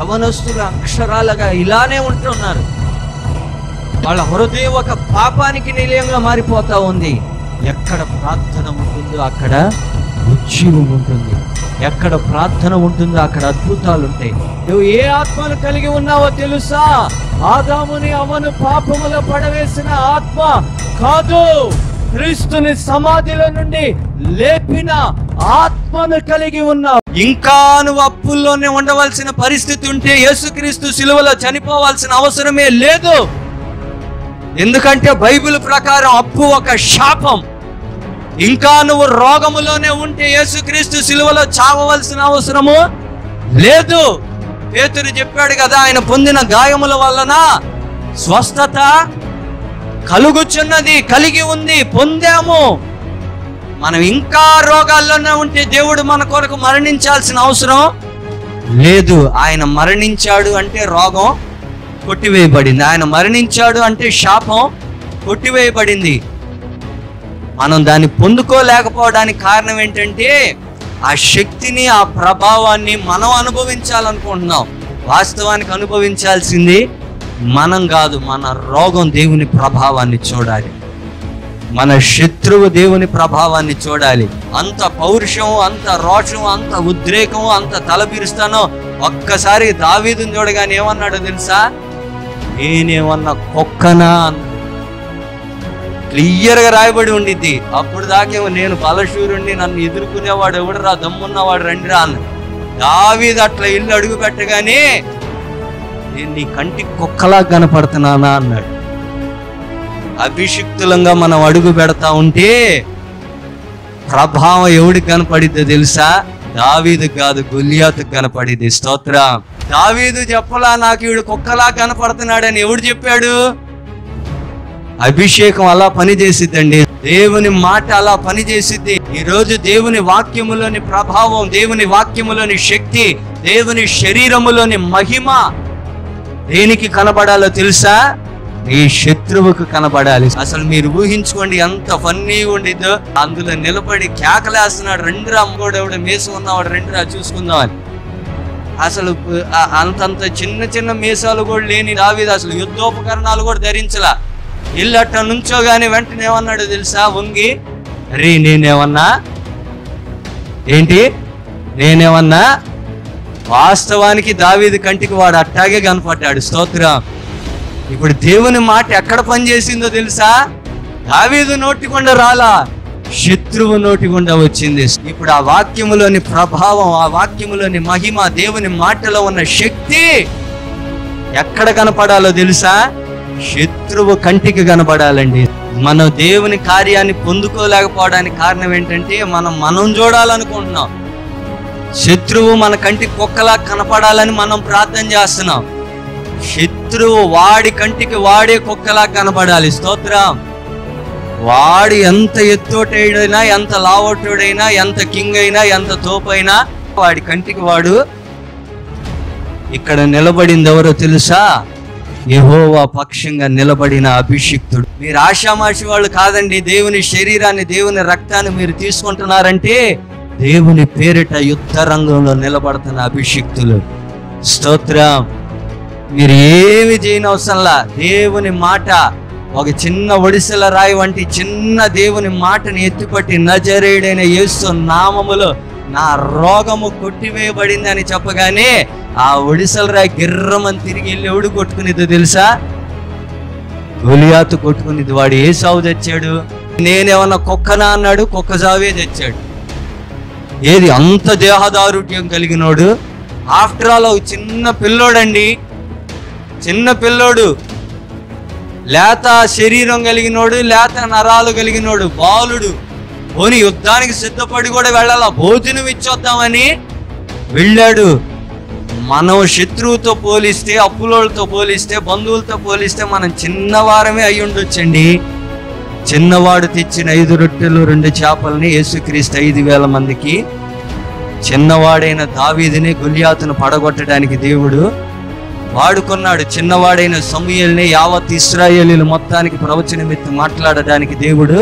యవనస్తులు అక్షరాలుగా ఇలానే ఉంటున్నారు వాళ్ళ హృదయం ఒక పాపానికి నిలయంగా మారిపోతా ఉంది ఎక్కడ ప్రార్థన ఉంటుందో అక్కడ ఉజ్జీవం ఉంటుంది ఎక్కడ ప్రార్థన ఉంటుందో అక్కడ అద్భుతాలు ఉంటాయి నువ్వు ఏ ఆత్మను కలిగి ఉన్నావో తెలుసా ఆదాముని అవను పాపములో పడవేసిన ఆత్మ కాదు క్రీస్తుని సమాధిలో నుండి లేపిన ఆత్మను కలిగి ఉన్నావు ఇంకా నువ్వు అప్పుల్లోనే ఉండవలసిన పరిస్థితి ఉంటే యేసుక్రీస్తు సిలువలో చనిపోవాల్సిన అవసరమే లేదు ఎందుకంటే బైబిల్ ప్రకారం అప్పు ఒక శాపం ఇంకా నువ్వు రోగములోనే ఉంటే యేసుక్రీస్తు సిలువలో చావవలసిన అవసరము లేదు పేతురు చెప్పాడు కదా ఆయన పొందిన గాయముల వలన స్వస్థత కలుగుచున్నది కలిగి ఉంది పొందాము మనం ఇంకా రోగాల్లోనే ఉంటే దేవుడు మన కొరకు మరణించాల్సిన అవసరం లేదు ఆయన మరణించాడు అంటే రోగం కొట్టివేయబడింది ఆయన మరణించాడు అంటే శాపం కొట్టివేయబడింది మనం దాన్ని పొందుకోలేకపోవడానికి కారణం ఏంటంటే ఆ శక్తిని ఆ ప్రభావాన్ని మనం అనుభవించాలనుకుంటున్నాం వాస్తవానికి అనుభవించాల్సింది మనం కాదు మన రోగం దేవుని ప్రభావాన్ని చూడాలి మన శత్రువు దేవుని ప్రభావాన్ని చూడాలి అంత పౌరుషం అంత రోషం అంత ఉద్రేకం అంత తలపిరుస్తానో ఒక్కసారి దావీదుని చూడగానే ఏమన్నాడో తెలుసా నేనేమన్నా కుక్కనా అన్నాడు క్లియర్ గా రాయబడి ఉండిద్ది అప్పుడు దాకేమో నేను బలశూరుణ్ణి నన్ను ఎదుర్కొనేవాడు ఎవడురా దమ్మున్నవాడు రండిరా అన్న దావీదు అట్లా ఇల్లు అడుగు పెట్టగానే నేను నీ కంటికి కుక్కలా కనపడుతున్నానా అన్నాడు అభిషిక్తులంగా మనం అడుగు పెడతా ఉంటే ప్రభావం ఎవడికి కనపడిద్దో తెలుసా దావీదు కాదు గొలియాతుకు కనపడిద్ది స్తోత్రం దావీదు చెప్పలా నాకు ఈడు కుక్కలా కనపడుతున్నాడని ఎవడు చెప్పాడు అభిషేకం అలా పనిచేసిద్దండి దేవుని మాట అలా పనిచేసిద్ది ఈ రోజు దేవుని వాక్యములోని ప్రభావం దేవుని వాక్యములోని శక్తి దేవుని శరీరములోని మహిమ దేనికి కనబడాలో తెలుసా ఈ శత్రువుకు కనబడాలి అసలు మీరు ఊహించుకోండి ఎంత ఫన్నీ ఉండిద్దో అందులో నిలబడి కేకలేస్తున్నాడు రెండురా అమ్మగోడెవడ మీసం ఉన్నవాడు రెండురా చూసుకుందామని అసలు ఆ- అంతంత చిన్న చిన్న మీసాలు కూడా లేని దావీదు అసలు యుద్ధోపకరణాలు కూడా ధరించలా ఇల్లు అట్ట నుంచోగానే వెంటనే ఏమన్నాడు తెలుసా వంగి రే నేనేమన్నా ఏంటి నేనేమన్నా వాస్తవానికి దావీదు కంటికి వాడు అట్టాగే కనపడ్డాడు స్తోత్రం ఇప్పుడు దేవుని మాట ఎక్కడ పనిచేసిందో తెలుసా దావీదు నోటి గుండా రాలా శత్రువు నోటి గుండా వచ్చింది ఇప్పుడు ఆ వాక్యములోని ప్రభావం ఆ వాక్యములోని మహిమ దేవుని మాటలో ఉన్న శక్తి ఎక్కడ కనపడాలో తెలుసా శత్రువు కంటికి కనపడాలండి మనం దేవుని కార్యాన్ని పొందుకోలేకపోవడానికి కారణం ఏంటంటే మనం మనం చూడాలనుకుంటున్నాం శత్రువు మన కంటికి కుక్కలా కనపడాలని మనం ప్రార్థన చేస్తున్నాం శత్రువు వాడి కంటికి వాడే కుక్కలా కనపడాలి స్తోత్రం వాడు ఎంత ఎత్తోటైనా ఎంత లావోటుడైనా ఎంత కింగ్ అయినా ఎంత తోపైనా వాడి కంటికి వాడు ఇక్కడ నిలబడింది ఎవరో తెలుసా యెహోవా పక్షంగా నిలబడిన అభిషిక్తుడు మీరు ఆషామాషి వాళ్ళు కాదండి దేవుని శరీరాన్ని దేవుని రక్తాన్ని మీరు తీసుకుంటున్నారంటే దేవుని పేరిట యుద్ధ రంగంలో నిలబడుతున్న అభిషిక్తులు స్తోత్రం మీరు ఏమి చేయని అవసరంలా దేవుని మాట ఒక చిన్న ఒడిసెల రాయి వంటి చిన్న దేవుని మాటని ఎత్తిపట్టి నజరేయుడైన యేసు నామములో నా రోగము కొట్టివేయబడింది అని చెప్పగానే ఆ ఒడిసెల రాయి గిర్రమని తిరిగి వెళ్ళి ఎవడు కొట్టుకునేదో తెలుసా గొలియాతు కొట్టుకునేది వాడు ఏ సావు తెచ్చాడు నేనేమన్నా కుక్కనా అన్నాడు కుక్క సావే తెచ్చాడు ఏది అంత దేహదారుఢ్యం కలిగినోడు ఆఫ్టర్ ఆల్ ఒక చిన్న పిల్లోడండి చిన్న పిల్లోడు లేత శరీరం కలిగినోడు లేత నరాలు కలిగినోడు బాలుడు పోని యుద్ధానికి సిద్ధపడి కూడా వెళ్ళాల భోజనం ఇచ్చొద్దామని వెళ్ళాడు మనం శత్రువుతో పోలిస్తే అప్పులోళ్ళతో పోలిస్తే బంధువులతో పోలిస్తే మనం చిన్నవారమే అయి ఉండొచ్చండి చిన్నవాడు తెచ్చిన ఐదు రొట్టెలు రెండు చేపల్ని యేసుక్రీస్తు ఐదు వేల మందికి చిన్నవాడైన దావీదిని గుల్యాతును పడగొట్టడానికి దేవుడు వాడుకున్నాడు చిన్నవాడైన సమూయేల్ని యావత్ ఇస్రాయేలీలు మొత్తానికి ప్రవచనమెత్తి మాట్లాడడానికి దేవుడు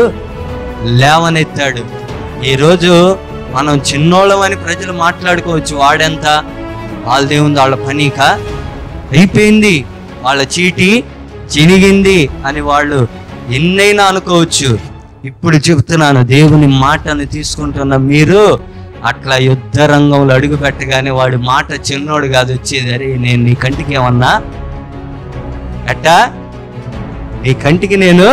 లేవనెత్తాడు ఈరోజు మనం చిన్నోళ్ళమని ప్రజలు మాట్లాడుకోవచ్చు వాడెంత వాళ్ళదేముంది వాళ్ళ పనిక అయిపోయింది వాళ్ళ చీటి చినిగింది అని వాళ్ళు ఎన్నైనా అనుకోవచ్చు ఇప్పుడు చెప్తున్నాను దేవుని మాటని తీసుకుంటున్న మీరు అట్లా యుద్ధ రంగంలో అడుగు పెట్టగానే వాడి మాట చిన్నోడు కాదు వచ్చేది అరే నేను నీ కంటికి ఏమన్నా ఎట్టా నీ కంటికి నేను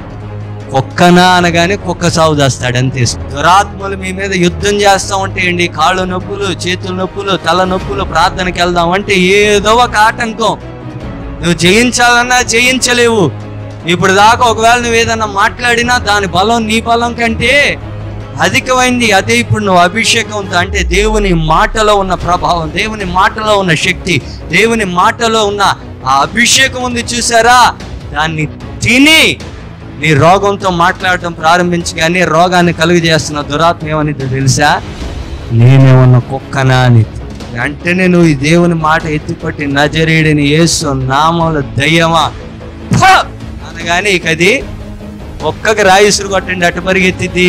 కుక్కనా అనగానే కుక్క సాగు చేస్తాడు అంతే దురాత్మలు మీ మీద యుద్ధం చేస్తా ఉంటాయండి కాళ్ళు నొప్పులు చేతుల నొప్పులు తల నొప్పులు ప్రార్థనకి వెళ్దాం అంటే ఏదో ఒక ఆటంకం నువ్వు జయించాలన్నా జయించలేవు ఇప్పుడు దాకా ఒకవేళ నువ్వు ఏదన్నా మాట్లాడినా దాని బలం నీ బలం కంటే అధికమైంది అదే ఇప్పుడు నువ్వు అభిషేకంతో అంటే దేవుని మాటలో ఉన్న ప్రభావం దేవుని మాటలో ఉన్న శక్తి దేవుని మాటలో ఉన్న ఆ అభిషేకం ఉంది చూసారా దాన్ని తిని నీ రోగంతో మాట్లాడటం ప్రారంభించగానే రోగాన్ని కలుగు చేస్తున్న దురాత్మ ఏమనిదో తెలుసా నేనేమన్నా కుక్కనా అని వెంటనే నువ్వు ఈ దేవుని మాట ఎత్తిపట్టి నజరేడిని యేసు నామముల దయ్యమా ఫ! అనగానే ఇక అది ఒక్కకి రాయిసురు కొట్టండి అటు పరిగెత్తిద్ది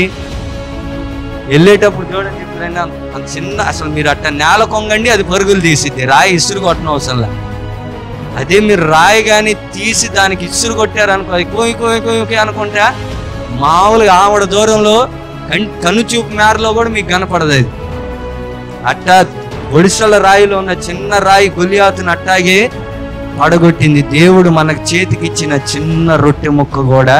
వెళ్ళేటప్పుడు చూడండి ఎప్పుడైనా అంత చిన్న అసలు మీరు అట్ట నేల కొంగండి అది పరుగులు తీసిద్ది రాయి ఇసురు కొట్టడం అవసరంలా అదే మీరు రాయి కానీ తీసి దానికి ఇసురు కొట్టారనుకో అది కోయి కోయి కోయి కోయి అనుకుంటా మామూలుగా ఆవిడ దూరంలో కన్ కనుచూపు మేరలో కూడా మీకు కనపడదు అది అట్టా ఒడిశల రాయిలో ఉన్న చిన్న రాయి గొలియాతుని అట్టాగే పడగొట్టింది దేవుడు మనకు చేతికి ఇచ్చిన చిన్న రొట్టె ముక్క కూడా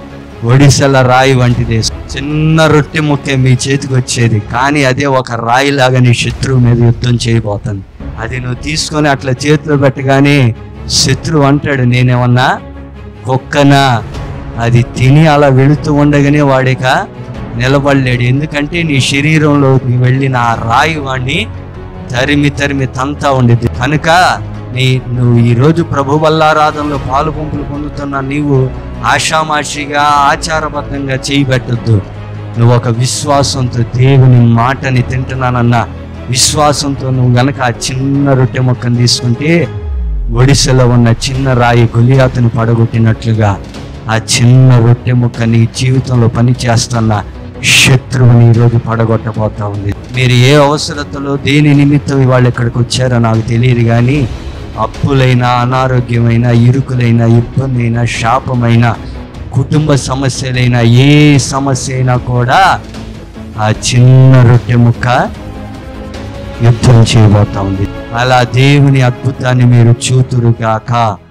ఒడిశల రాయి వంటిదే చిన్న రొట్టె ముక్కే మీ చేతికి వచ్చేది కానీ అదే ఒక రాయి లాగా నీ శత్రువు మీద యుద్ధం చేయబోతుంది అది నువ్వు తీసుకొని అట్లా చేతిలో పెట్టగానే శత్రువు అంటాడు నేనేమన్నా కుక్కనా అది తిని అలా వెళుతూ ఉండగానే వాడిక నిలబడలేడు ఎందుకంటే నీ శరీరంలోకి వెళ్ళిన ఆ రాయి వాడిని తరిమి తరిమి తంతా ఉండేది కనుక నీ నువ్వు ఈరోజు ప్రభు వల్లారాధనలో పాలు పంపులు పొందుతున్న నీవు ఆషామాషిగా ఆచారబద్ధంగా చేయబెట్టద్దు నువ్వు ఒక విశ్వాసంతో దేవుని మాటని తింటున్నానన్న విశ్వాసంతో నువ్వు గనక ఆ చిన్న రొట్టె మొక్కను తీసుకుంటే ఒడిశలో ఉన్న చిన్న రాయి గొలియాతుని పడగొట్టినట్లుగా ఆ చిన్న రొట్టె ముక్క నీ జీవితంలో పని చేస్తున్న శత్రువుని ఈరోజు పడగొట్టబోతా ఉంది మీరు ఏ అవసరతలో దేని నిమిత్తం ఇవాళ ఇక్కడికి వచ్చారో నాకు తెలియదు కానీ అప్పులైన అనారోగ్యమైన ఇరుకులైన ఇబ్బంది అయినా శాపమైన కుటుంబ సమస్యలైన ఏ సమస్య అయినా కూడా ఆ చిన్న రొట్టె ముక్క యుద్ధం చేయబోతా ఉంది అలా దేవుని అద్భుతాన్ని మీరు చూతురుగాక